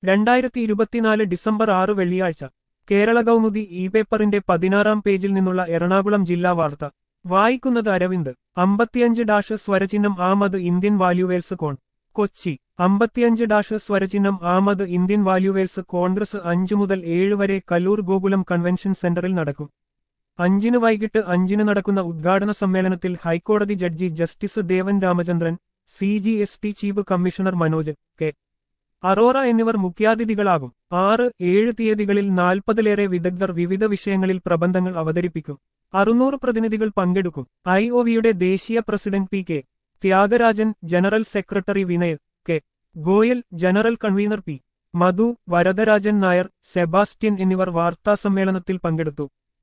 രണ്ടായിരത്തി ഇരുപത്തിനാല് ഡിസംബർ ആറ് വെള്ളിയാഴ്ച കേരള കൗമുദി ഇ പേപ്പറിന്റെ പതിനാറാം പേജിൽ നിന്നുള്ള എറണാകുളം ജില്ലാ വാർത്ത വായിക്കുന്നത് അരവിന്ദ് അമ്പത്തിയഞ്ച് ഡാഷ് സ്വരചിഹ്നം ആമത് ഇന്ത്യൻ വാല്യുവേൽസ് കോൺ കൊച്ചി അമ്പത്തിയഞ്ച് ഡാഷ് സ്വരചിഹ്നം ആമത് ഇന്ത്യൻ വാല്യുവേൽസ് കോൺഗ്രസ് അഞ്ചു മുതൽ ഏഴ് വരെ കലൂർ ഗോകുലം കൺവെൻഷൻ സെന്ററിൽ നടക്കും അഞ്ചിന് വൈകിട്ട് അഞ്ചിന് നടക്കുന്ന ഉദ്ഘാടന സമ്മേളനത്തിൽ ഹൈക്കോടതി judge justice Devan Ramachandran C G S T chief commissioner Manoj K Arora എന്നിവർ മുഖ്യാതിഥികളാകും ആറ് ഏഴ് തീയതികളിൽ നാൽപ്പതിലേറെ വിദഗ്ധർ വിവിധ വിഷയങ്ങളിൽ പ്രബന്ധങ്ങൾ അവതരിപ്പിക്കും അറുന്നൂറ് പ്രതിനിധികൾ പങ്കെടുക്കും ഐ ഒ വിയുടെ ദേശീയ president P K Thyagarajan general secretary Vinay K Goyal general convener P Madhu Varadarajan Nair Sebastian എന്നിവർ വാർത്താസമ്മേളനത്തിൽ പങ്കെടുത്തു